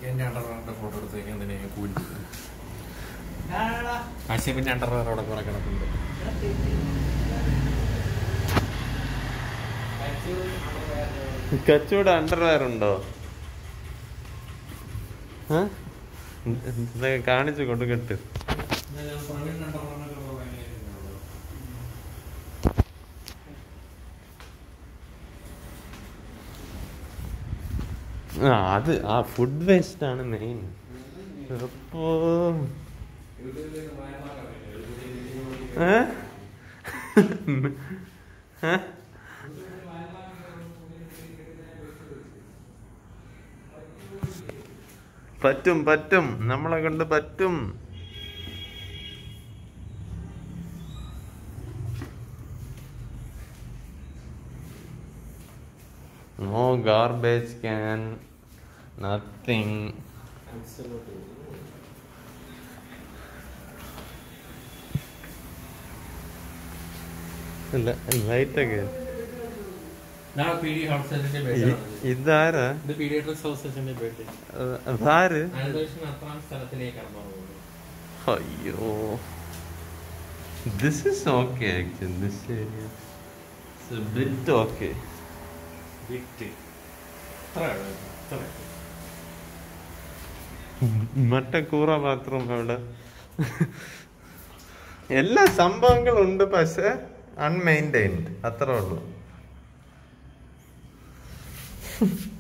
എന്റെ അണ്ടർവെയറിന്റെ ഫോട്ടോ എടുത്ത് കഴിഞ്ഞാൽ തന്നെ ഞാൻ കൂലി ആശയപ്പിന്റെ അണ്ടർവെയർ അവിടെ കുറെ കിടപ്പുണ്ട് കച്ചവട അണ്ടർവെയർ ഉണ്ടോ ആ? ഇത് കാണിച്ചു കൊടുക്കട്ട് ആ അത് ആ ഫുഡ് വേസ്റ്റ് ആണ് മെയിൻ അപ്പോ ഏ? ഏ? പറ്റും പറ്റും നമ്മളെ കൊണ്ട് പറ്റും നോ ഗാർബേജ് ക്യാൻ നത്തിങ് ലൈറ്റൊക്കെ നാളെ പി ഡി ഹൗസസിന്റെ ഇതാരാ ഇത് പീഡിയട്രിക്സ് ഹൗസസിന്റെ ബേർഡേ അത് അതാര് അനന്തേഷൻ അത്രാം സ്ഥലത്തിലേക്കാണ് പോകുന്നത് അയ്യോ this is okay actually this area bit okay with ഇത്ര ഇത്ര മട്ടക്കൂറ മാത്രം അവിടെ എല്ലാ സംഭവങ്ങളും ഉണ്ട് പക്ഷെ അൺമെയിൻറ്റൈൻഡ് അത്രേ ഉള്ളൂ